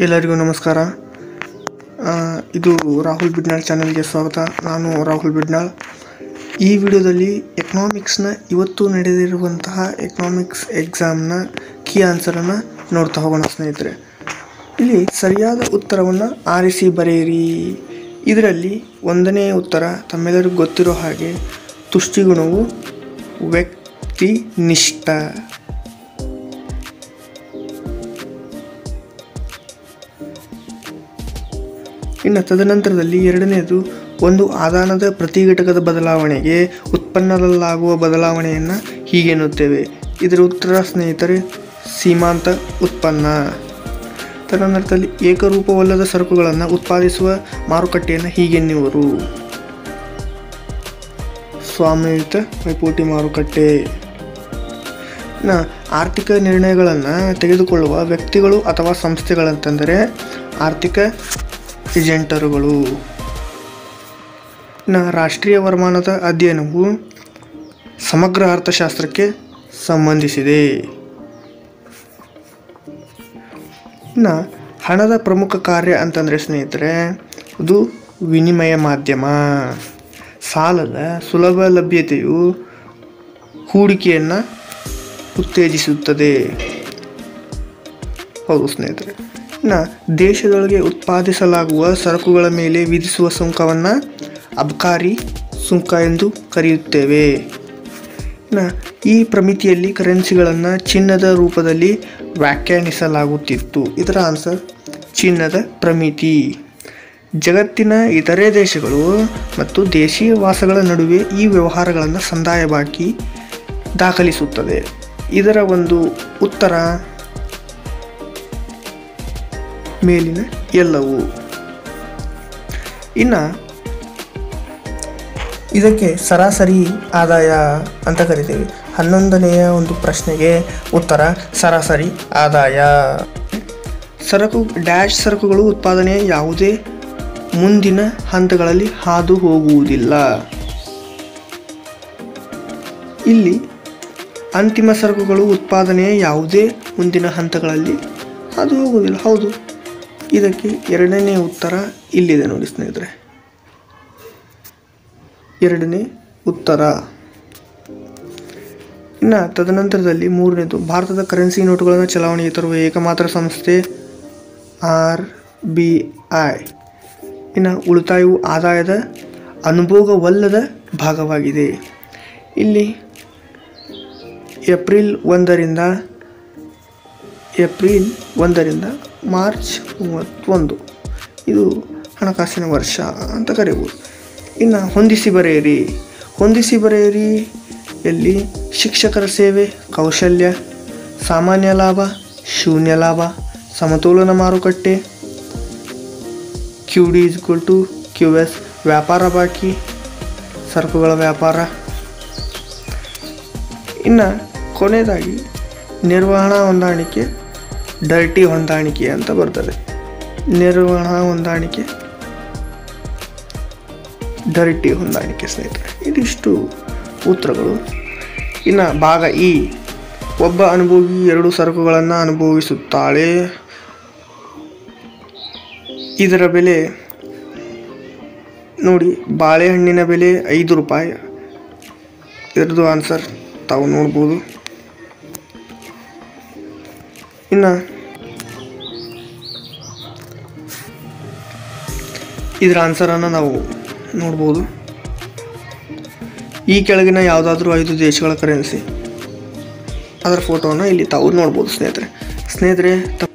ಎಲ್ಲರಿಗೂ ನಮಸ್ಕಾರ ಆ, ಇದು ರಾಹುಲ್ ಬಿಡ್ನಾಳ್ ಚಾನಲ್ಗೆ ಸ್ವಾಗತ ನಾನು ರಾಹುಲ್ ಬಿಡ್ನಾಳ್ ಈ ವಿಡಿಯೋದಲ್ಲಿ ಎಕನಾಮಿಕ್ಸ್ನ ಇವತ್ತು ನಡೆದಿರುವಂತಹ ಎಕನಾಮಿಕ್ಸ್ ಎಕ್ಸಾಮ್ನ ಕೀ ಆನ್ಸರನ್ನು ನೋಡ್ತಾ ಹೋಗೋಣ ಸ್ನೇಹಿತರೆ ಇಲ್ಲಿ ಸರಿಯಾದ ಉತ್ತರವನ್ನು ಆರಿಸಿ ಬರೆಯಿರಿ ಇದರಲ್ಲಿ ಒಂದನೇ ಉತ್ತರ ತಮ್ಮೆಲ್ಲರಿಗೂ ಗೊತ್ತಿರೋ ಹಾಗೆ ತುಷ್ಟಿಗುಣವು ವ್ಯಕ್ತಿನಿಷ್ಠ ಇನ್ನು ತದನಂತರದಲ್ಲಿ ಎರಡನೆಯದು ಒಂದು ಆದಾನದ ಪ್ರತಿ ಘಟಕದ ಬದಲಾವಣೆಗೆ ಉತ್ಪನ್ನದಲ್ಲಾಗುವ ಬದಲಾವಣೆಯನ್ನು ಹೀಗೆನ್ನುತ್ತೇವೆ ಇದರ ಉತ್ತರ ಸ್ನೇಹಿತರೆ ಸೀಮಾಂತ ಉತ್ಪನ್ನ ತದನಂತರದಲ್ಲಿ ಏಕರೂಪವಲ್ಲದ ಸರಕುಗಳನ್ನು ಉತ್ಪಾದಿಸುವ ಮಾರುಕಟ್ಟೆಯನ್ನು ಹೀಗೆನ್ನುವರು ಸ್ವಾಮ್ಯಯುತ ಪೈಪೋಟಿ ಮಾರುಕಟ್ಟೆ ಇನ್ನು ಆರ್ಥಿಕ ನಿರ್ಣಯಗಳನ್ನು ತೆಗೆದುಕೊಳ್ಳುವ ವ್ಯಕ್ತಿಗಳು ಅಥವಾ ಸಂಸ್ಥೆಗಳಂತಂದರೆ ಆರ್ಥಿಕ ಏಜೆಂಟರುಗಳು ಇನ್ನು ರಾಷ್ಟ್ರೀಯ ವರಮಾನದ ಅಧ್ಯಯನವು ಸಮಗ್ರ ಅರ್ಥಶಾಸ್ತ್ರಕ್ಕೆ ಸಂಬಂಧಿಸಿದೆ ಇನ್ನು ಹಣದ ಪ್ರಮುಖ ಕಾರ್ಯ ಅಂತಂದರೆ ಸ್ನೇಹಿತರೆ ಅದು ವಿನಿಮಯ ಮಾಧ್ಯಮ ಸಾಲದ ಸುಲಭ ಲಭ್ಯತೆಯು ಹೂಡಿಕೆಯನ್ನು ಉತ್ತೇಜಿಸುತ್ತದೆ ಹೌದು ಸ್ನೇಹಿತರೆ ಇನ್ನು ದೇಶದೊಳಗೆ ಉತ್ಪಾದಿಸಲಾಗುವ ಸರಕುಗಳ ಮೇಲೆ ವಿಧಿಸುವ ಸುಂಕವನ್ನು ಅಬಕಾರಿ ಸುಂಕ ಎಂದು ಕರೆಯುತ್ತೇವೆ ಇನ್ನು ಈ ಪ್ರಮಿತಿಯಲ್ಲಿ ಕರೆನ್ಸಿಗಳನ್ನು ಚಿನ್ನದ ರೂಪದಲ್ಲಿ ವ್ಯಾಖ್ಯಾನಿಸಲಾಗುತ್ತಿತ್ತು ಇದರ ಆನ್ಸರ್ ಚಿನ್ನದ ಪ್ರಮಿತಿ ಜಗತ್ತಿನ ಇತರೆ ದೇಶಗಳು ಮತ್ತು ದೇಶೀಯ ವಾಸಗಳ ನಡುವೆ ಈ ವ್ಯವಹಾರಗಳನ್ನು ಸಂದಾಯ ಬಾಕಿ ದಾಖಲಿಸುತ್ತದೆ ಇದರ ಒಂದು ಉತ್ತರ ಮೇಲಿನ ಎಲ್ಲವು ಇನ್ನು ಇದಕ್ಕೆ ಸರಾಸರಿ ಆದಾಯ ಅಂತ ಕರಿತೀವಿ ಹನ್ನೊಂದನೆಯ ಒಂದು ಪ್ರಶ್ನೆಗೆ ಉತ್ತರ ಸರಾಸರಿ ಆದಾಯ ಸರಕು ಡ್ಯಾಶ್ ಸರಕುಗಳು ಉತ್ಪಾದನೆಯ ಯಾವುದೇ ಮುಂದಿನ ಹಂತಗಳಲ್ಲಿ ಹಾದು ಹೋಗುವುದಿಲ್ಲ ಇಲ್ಲಿ ಅಂತಿಮ ಸರಕುಗಳು ಉತ್ಪಾದನೆಯ ಯಾವುದೇ ಮುಂದಿನ ಹಂತಗಳಲ್ಲಿ ಹಾದು ಹೋಗುವುದಿಲ್ಲ ಹೌದು ಇದಕ್ಕೆ ಎರಡನೇ ಉತ್ತರ ಇಲ್ಲಿದೆ ನೋಡಿ ಸ್ನೇಹಿತರೆ ಎರಡನೇ ಉತ್ತರ ಇನ್ನು ತದನಂತರದಲ್ಲಿ ಮೂರನೇದು ಭಾರತದ ಕರೆನ್ಸಿ ನೋಟುಗಳನ್ನು ಚಲಾವಣೆಗೆ ತರುವ ಏಕಮಾತ್ರ ಸಂಸ್ಥೆ ಆರ್ ಬಿ ಐ ಇನ್ನು ಉಳಿತಾಯವು ಆದಾಯದ ಅನುಭೋಗವಲ್ಲದ ಭಾಗವಾಗಿದೆ ಇಲ್ಲಿ ಏಪ್ರಿಲ್ ಒಂದರಿಂದ ಏಪ್ರಿಲ್ ಒಂದರಿಂದ ಮಾರ್ಚ್ ಮೂವತ್ತೊಂದು ಇದು ಹಣಕಾಸಿನ ವರ್ಷ ಅಂತ ಕರೆಯಬಹುದು ಇನ್ನು ಹೊಂದಿಸಿ ಬರೆಯಿರಿ ಹೊಂದಿಸಿ ಬರೆಯಿರಿ ಎಲ್ಲಿ ಶಿಕ್ಷಕರ ಸೇವೆ ಕೌಶಲ್ಯ ಸಾಮಾನ್ಯ ಲಾಭ ಶೂನ್ಯ ಲಾಭ ಸಮತೋಲನ ಮಾರುಕಟ್ಟೆ Q D is to Q S ವ್ಯಾಪಾರ ಬಾಕಿ ಸರಕುಗಳ ವ್ಯಾಪಾರ ಇನ್ನು ಕೊನೆಯದಾಗಿ ನಿರ್ವಹಣಾ ಹೊಂದಾಣಿಕೆ ಡರ್ಟಿ ಹೊಂದಾಣಿಕೆ ಅಂತ ಬರ್ತದೆ ನಿರ್ವಹಣಾ ಹೊಂದಾಣಿಕೆ ಡರ್ಟಿ ಹೊಂದಾಣಿಕೆ ಸ್ನೇಹಿತರೆ ಇದಿಷ್ಟು ಉತ್ತರಗಳು ಇನ್ನು ಭಾಗ ಇ ಒಬ್ಬ ಅನುಭವಿ ಎರಡು ಸರಕುಗಳನ್ನು ಅನುಭವಿಸುತ್ತಾಳೆ ಇದರ ಬೆಲೆ ನೋಡಿ ಬಾಳೆಹಣ್ಣಿನ ಬೆಲೆ ಐದು ರೂಪಾಯಿ ಇದರದ್ದು ಆನ್ಸರ್ ತಾವು ನೋಡ್ಬೋದು ಇನ್ನು ಇದರ ಆನ್ಸರನ್ನು ನಾವು ನೋಡ್ಬೋದು ಈ ಕೆಳಗಿನ ಯಾವುದಾದ್ರೂ ಐದು ದೇಶಗಳ ಕರೆನ್ಸಿ ಅದರ ಫೋಟೋವನ್ನು ಇಲ್ಲಿ ತಾವು ನೋಡ್ಬೋದು ಸ್ನೇಹಿತರೆ ಸ್ನೇಹಿತರೆ ತಮ್ಮ